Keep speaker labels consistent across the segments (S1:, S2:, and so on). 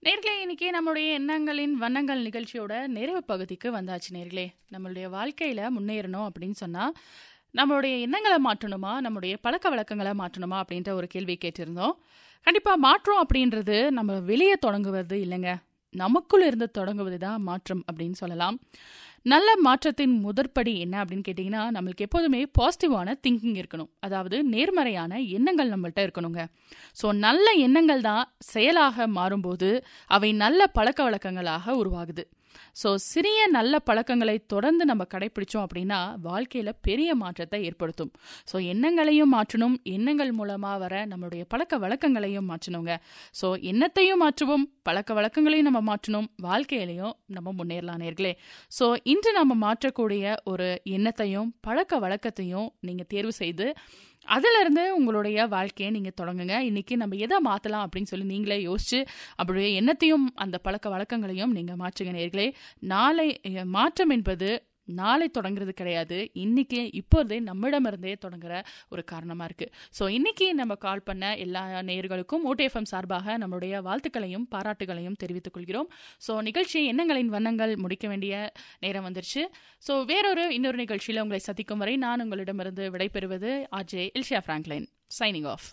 S1: நேர்களே இன்னைக்கு நம்மளுடைய எண்ணங்களின் வண்ணங்கள் நிகழ்ச்சியோட நிறைவு பகுதிக்கு வந்தாச்சு நேர்களே நம்மளுடைய வாழ்க்கையில முன்னேறணும் அப்படின்னு சொன்னா நம்மளுடைய எண்ணங்களை மாற்றணுமா நம்மளுடைய பழக்க வழக்கங்களை மாற்றணுமா அப்படின்ற ஒரு கேள்வி கேட்டிருந்தோம் கண்டிப்பா மாற்றம் அப்படின்றது நம்ம வெளியே தொடங்குவது இல்லைங்க நமக்குள்ள இருந்து தொடங்குவது தான் மாற்றம் அப்படின்னு சொல்லலாம் நல்ல மாற்றத்தின் முதற்படி என்ன அப்படின்னு கேட்டிங்கன்னா நம்மளுக்கு எப்போதுமே பாசிட்டிவான திங்கிங் இருக்கணும் அதாவது நேர்மறையான எண்ணங்கள் நம்மள்ட்ட இருக்கணுங்க ஸோ நல்ல எண்ணங்கள் தான் செயலாக மாறும்போது அவை நல்ல பழக்க வழக்கங்களாக உருவாகுது ஸோ சிறிய நல்ல பழக்கங்களை தொடர்ந்து நம்ம கடைபிடிச்சோம் அப்படின்னா வாழ்க்கையில் பெரிய மாற்றத்தை ஏற்படுத்தும் ஸோ எண்ணங்களையும் மாற்றணும் எண்ணங்கள் மூலமாக வர நம்மளுடைய பழக்க வழக்கங்களையும் மாற்றணுங்க ஸோ எண்ணத்தையும் மாற்றுவோம் பழக்க வழக்கங்களையும் நம்ம மாற்றணும் வாழ்க்கையிலையும் நம்ம முன்னேறலாம் நேர்களே ஸோ இன்று நம்ம மாற்றக்கூடிய ஒரு எண்ணத்தையும் பழக்க வழக்கத்தையும் நீங்கள் தேர்வு செய்து அதிலிருந்து உங்களுடைய வாழ்க்கையை நீங்கள் தொடங்குங்க இன்னைக்கு நம்ம எதை மாற்றலாம் அப்படின்னு சொல்லி நீங்களே யோசிச்சு அப்படியே எண்ணத்தையும் அந்த பழக்க வழக்கங்களையும் நீங்கள் மாற்றுங்க நேர்களே நாளை அஹ், மாற்றம் என்பது நாளை தொடங்குறது கிடையாது இன்னைக்கு இப்போதே நம்மிடமிருந்தே தொடங்குற ஒரு காரணமாக இருக்குது ஸோ இன்னைக்கு நம்ம கால் பண்ண எல்லா நேயர்களுக்கும் ஓடிஎஃப்எம் சார்பாக நம்மளுடைய வாழ்த்துக்களையும் பாராட்டுகளையும் தெரிவித்துக் கொள்கிறோம் ஸோ நிகழ்ச்சி எண்ணங்களின் வண்ணங்கள் முடிக்க வேண்டிய நேரம் வந்துருச்சு ஸோ வேறொரு இன்னொரு நிகழ்ச்சியில் உங்களை சந்திக்கும் வரை நான் உங்களிடமிருந்து விடைபெறுவது RJ Ilsha Franklin signing off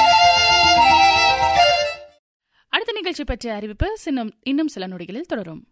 S1: அடுத்த நிகழ்ச்சி பற்றிய அறிவிப்பு சின்னம் இன்னும் சில நொடிகளில் தொடரும்